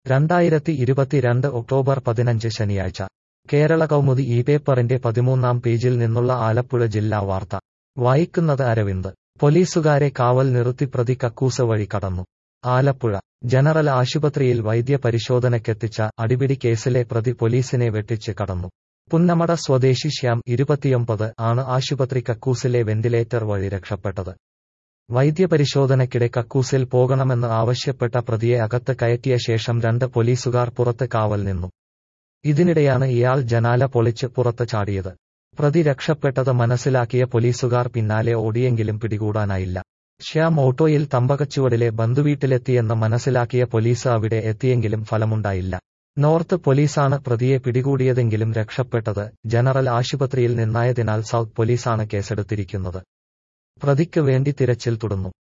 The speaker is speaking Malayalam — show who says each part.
Speaker 1: രണ്ടായിരത്തി ഇരുപത്തിരണ്ട് ഒക്ടോബർ പതിനഞ്ച് ശനിയാഴ്ച കേരള കൗമുദി ഈ പേപ്പറിന്റെ പതിമൂന്നാം പേജിൽ നിന്നുള്ള ആലപ്പുഴ ജില്ലാ വാർത്ത വായിക്കുന്നത് അരവിന്ദ് പോലീസുകാരെ കാവൽ നിർത്തി പ്രതി കക്കൂസ് വഴി കടന്നു ആലപ്പുഴ ജനറൽ ആശുപത്രിയിൽ വൈദ്യ പരിശോധനയ്ക്കെത്തിച്ച അടിപിടി കേസിലെ പ്രതി പോലീസിനെ വെട്ടിച്ച് കടന്നു പുന്നമട സ്വദേശി ശ്യാം ഇരുപത്തിയൊമ്പത് ആണ് ആശുപത്രി കക്കൂസിലെ വെന്റിലേറ്റർ വഴി രക്ഷപ്പെട്ടത് വൈദ്യപരിശോധനയ്ക്കിടെ കക്കൂസിൽ പോകണമെന്ന് ആവശ്യപ്പെട്ട പ്രതിയെ അകത്ത് കയറ്റിയ ശേഷം രണ്ട് പോലീസുകാർ പുറത്ത് കാവൽ നിന്നു ഇതിനിടെയാണ് ഇയാൾ ജനാല പൊളിച്ച് പുറത്ത് ചാടിയത് പ്രതി രക്ഷപ്പെട്ടത് മനസ്സിലാക്കിയ പോലീസുകാർ പിന്നാലെ ഓടിയെങ്കിലും പിടികൂടാനായില്ല ശ്യാം ഓട്ടോയിൽ തമ്പകച്ചുവടിലെ ബന്ധുവീട്ടിലെത്തിയെന്ന് മനസ്സിലാക്കിയ പോലീസ് അവിടെ എത്തിയെങ്കിലും ഫലമുണ്ടായില്ല നോർത്ത് പോലീസാണ് പ്രതിയെ പിടികൂടിയതെങ്കിലും രക്ഷപ്പെട്ടത് ജനറൽ ആശുപത്രിയിൽ നിന്നായതിനാൽ സൗത്ത് പോലീസാണ് കേസെടുത്തിരിക്കുന്നത് പ്രതിക്ക് വേണ്ടി തിരച്ചിൽ തുടർന്നു